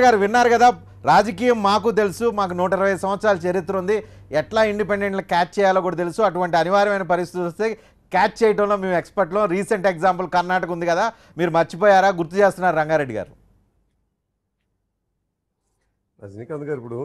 ప్రభాకర్ గారు విన్నారు కదా రాజకీయం మాకు తెలుసు మాకు నూట ఇరవై సంవత్సరాల చరిత్ర ఉంది ఎట్లా ఇండిపెండెంట్లు క్యాచ్ చేయాలో కూడా తెలుసు అటువంటి అనివార్యమైన పరిస్థితి వస్తే క్యాచ్ చేయడంలో మేము ఎక్స్పర్ట్లో రీసెంట్ ఎగ్జాంపుల్ కర్ణాటక ఉంది కదా మీరు మర్చిపోయారా గుర్తు చేస్తున్నారు రంగారెడ్డి గారు రజనీకాంత్ గారు ఇప్పుడు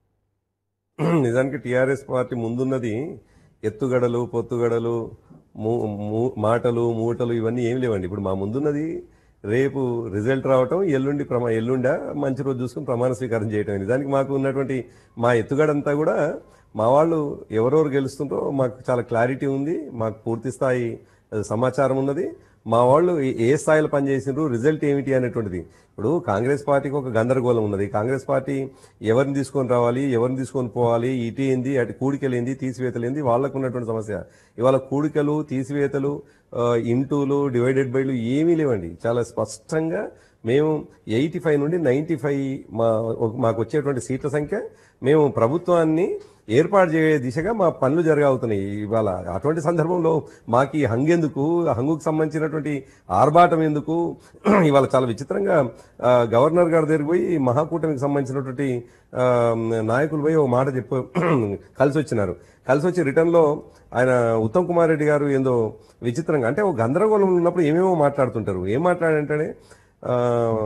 నిజానికి టీఆర్ఎస్ పార్టీ ముందున్నది ఎత్తుగడలు పొత్తుగడలు మూ- మూ- మాటలు మూటలు ఇవన్నీ ఏం లేవండి ఇప్పుడు మా ముందున్నది రేపు రిజల్ట్ రావటం ఎల్లుండి ప్రమా ఎల్లుండ మంచి రోజు చూసుకుని ప్రమాణ స్వీకారం చేయటం నిజానికి మాకు ఉన్నటువంటి మా ఎత్తుగడంతా కూడా మా వాళ్ళు ఎవరెవరు గెలుస్తుంటో మాకు చాలా క్లారిటీ ఉంది మాకు పూర్తి స్థాయి ఆ, సమాచారం ఉన్నది మా వాళ్ళు ఏ- ఏ స్థాయిలో పనిచేసిండ్రు రిజల్ట్ ఏమిటి అనేటువంటిది ఇప్పుడు కాంగ్రెస్ పార్టీకి ఒక గందరగోళం ఉన్నది కాంగ్రెస్ పార్టీ ఎవరిని తీసుకొని రావాలి ఎవరిని తీసుకొని పోవాలి ఇటు ఏంది అటు కూడికలేంది తీసివేతలేంది వాళ్ళకు ఉన్నటువంటి సమస్య ఇవాళ కూడికలు తీసివేతలు ఆ, ఇంటూలు డివైడెడ్ బైలు ఏమీ లేవండి చాలా స్పష్టంగా మేము ఎయిటీ ఫైవ్ నుండి నైంటీ ఫైవ్ మా ఒక- మాకు వచ్చేటువంటి సీట్ల సంఖ్య మేము ప్రభుత్వాన్ని ఏర్పాటు చేయ దిశగా మా పనులు జరగవుతున్నాయి ఇవాళ అటువంటి సందర్భంలో మాకు ఈ హంగెందుకు హంగుకు సంబంధించినటువంటి ఆర్భాటం ఎందుకు ఇవాళ చాలా విచిత్రంగా ఆ, గవర్నర్ గారి దగ్గరికి పోయి మహాకూటమికి సంబంధించినటువంటి ఆ, నాయకులు పోయి ఒక మాట చెప్పు కలిసి వచ్చినారు కలిసి వచ్చి రిటర్న్లో ఆయన ఉత్తమ్ కుమార్ రెడ్డి గారు ఏందో విచిత్రంగా అంటే ఒక గందరగోళం ఉన్నప్పుడు ఏమేమో మాట్లాడుతుంటారు ఏం మాట్లాడంటే ఆ,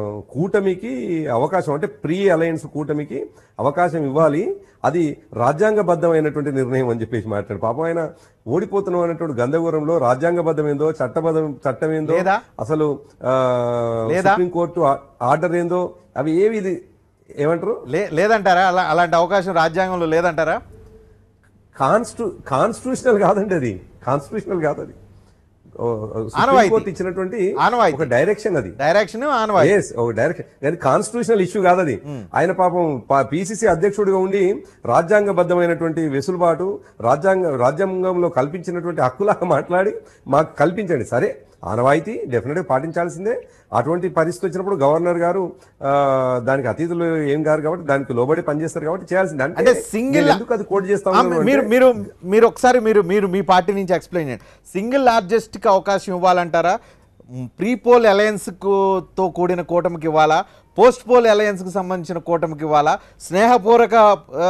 కూటమికి అవకాశం అంటే ప్రీ అలయన్స్ కూటమికి అవకాశం ఇవ్వాలి అది రాజ్యాంగబద్ధమైనటువంటి నిర్ణయం అని చెప్పేసి మాట్లాడు పాపం ఆయన ఓడిపోతున్నాం అనేటువంటి గందరగోళంలో రాజ్యాంగబద్ధం ఏందో చట్టబద్ధం చట్టం ఏందో లేదా? అసలు ఆ, లేదా? సుప్రీంకోర్టు ఆ- ఆర్డర్ ఏందో అవి ఏవి ఇది ఏమంటారు లే లేదంటారా అలా అలాంటి అవకాశం రాజ్యాంగంలో లేదంటారా కాన్స్టిట్యూ కాన్స్టిట్యూషనల్ కాదండి అది కాన్స్టిట్యూషనల్ కాదు అది ఓ, ఆనవాయితీ. సుప్రీంకోర్టు ఇచ్చినటువంటి ఆనవాయితీ. ఒక డైరెక్షన్ అది డైరెక్షన్ ఆనవాయి ఎస్ ఒక డైరెక్షన్ కానీ కాన్స్టిట్యూషనల్ ఇష్యూ కాదు అది ఆయన పాపం పిసిసి అధ్యక్షుడిగా ఉండి రాజ్యాంగబద్ధమైనటువంటి వెసులుబాటు రాజ్యాంగ రాజ్యాంగంలో కల్పించినటువంటి హక్కులాగా మాట్లాడి మాకు కల్పించండి సరే ఆనవాయితీ డెఫినెట్గా పాటించాల్సిందే అటువంటి పరిస్థితి వచ్చినప్పుడు గవర్నర్ గారు ఆ, దానికి అతిథులు ఏం గారు కాబట్టి దానికి లోబడి పనిచేస్తారు కాబట్టి చేయాల్సిందే అంటే single- నేను ఎందుకు అది కోట్ చేస్తా ఆ, ఉన్నాను మీరు అంటే- మీరు మీరు ఒకసారి మీరు మీరు మీ పార్టీ నుంచి ఎక్స్ప్లెయిన్ చేయండి సింగిల్ లార్జెస్ట్కి అవకాశం ఇవ్వాలంటారా ప్రీ పోల్ అలయన్స్కు తో కూడిన కూటమికి ఇవ్వాలా పోస్ట్ పోల్ అలయన్స్కి సంబంధించిన కూటమికి ఇవ్వాలా స్నేహపూర్వక ఆ,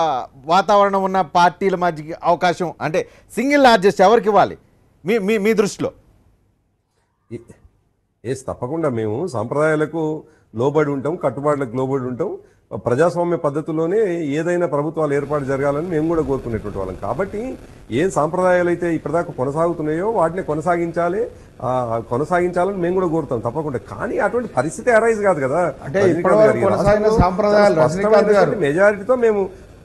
వాతావరణం ఉన్న పార్టీల మధ్యకి అవకాశం అంటే సింగిల్ లార్జెస్ట్ ఎవరికి ఇవ్వాలి మీ మీ మీ దృష్టిలో ఎస్ తప్పకుండా మేము సాంప్రదాయాలకు లోబడి ఉంటాం కట్టుబాట్లకు లోబడి ఉంటాం ప్రజాస్వామ్య పద్ధతిలోనే ఏదైనా ప్రభుత్వాలు ఏర్పాటు జరగాలని మేము కూడా కోరుకునేటువంటి వాళ్ళం కాబట్టి ఏ సాంప్రదాయాలు అయితే ఇప్పటిదాకా కొనసాగుతున్నాయో వాటిని కొనసాగించాలి ఆ, కొనసాగించాలని మేము కూడా కోరుతాం తప్పకుండా కానీ అటువంటి పరిస్థితి అరైజ్ కాదు కదా అంటే రజనీకాంత్ ఇప్పటివరకు గారు, ఈ కొనసాగిన రాష్ట్రంలో సాంప్రదాయాలు చాలా రజనీకాంత్ గారు. స్పష్టమైనటువంటి మెజారిటీతో మేము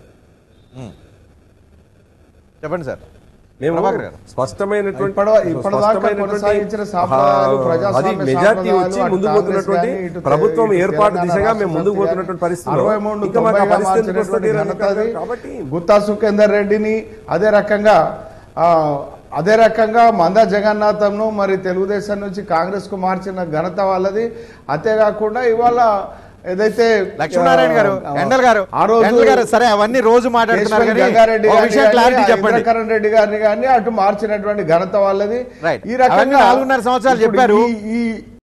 చెప్పండి సార్ మేము ప్రభాకర్ గారు. స్పష్టమైనటువంటి ఇప్పటి- ఇప్పటిదాకా స్పష్టమైనటువంటి, కొనసాగించిన సాంప్రదాయాలు, ఆ, ప్రజాస్వామ్య అది మెజారిటీ సాంప్రదాయాలు, వచ్చి అటు ముందుకు కాంగ్రెస్ పోతున్నటువంటి కానీ, ఇటు ప్రభుత్వం తెలంగాణ ఏర్పాటు రాష్ట్ర దిశగా మేము ముందుకు సమితి పోతున్నటువంటి కానీ, పరిస్థితుల్లో అరవై మూడు ఇంకా మాకు ఆ తొంభైగా పరిస్థితి ఎందుకు వస్తుంది మార్చినటువంటి రజనీకాంత్ గారు? ఘనత కాబట్టి గుత్తా సుఖేందర్ రెడ్డిని అదే రకంగా ఆ, అదే రకంగా మంద జగన్నాథంను మరి తెలుగుదేశం నుంచి కాంగ్రెస్ కు మార్చిన ఘనత వాళ్ళది అంతేకాకుండా ఇవాళ ఏదైతే లక్ష్మీనారాయణ గారు ఆ, ఎండల్ గారు ఆ రోజు ఎండల్ గారు సరే అవన్నీ రోజు మాట్లాడుతున్నారు కేశవన్ కానీ గంగారెడ్డి ఒక గారిని విషయం కానీ, క్లారిటీ ఆ చెప్పండి ఇంద్రకరణ్ రెడ్డి గారిని కానీ అటు మార్చినటువంటి ఘనత వాళ్ళది Right. ఈ అవన్నీ రకంగా నాలుగున్నర సంవత్సరాలు ఇప్పుడు చెప్పారు. ఈ- ఈ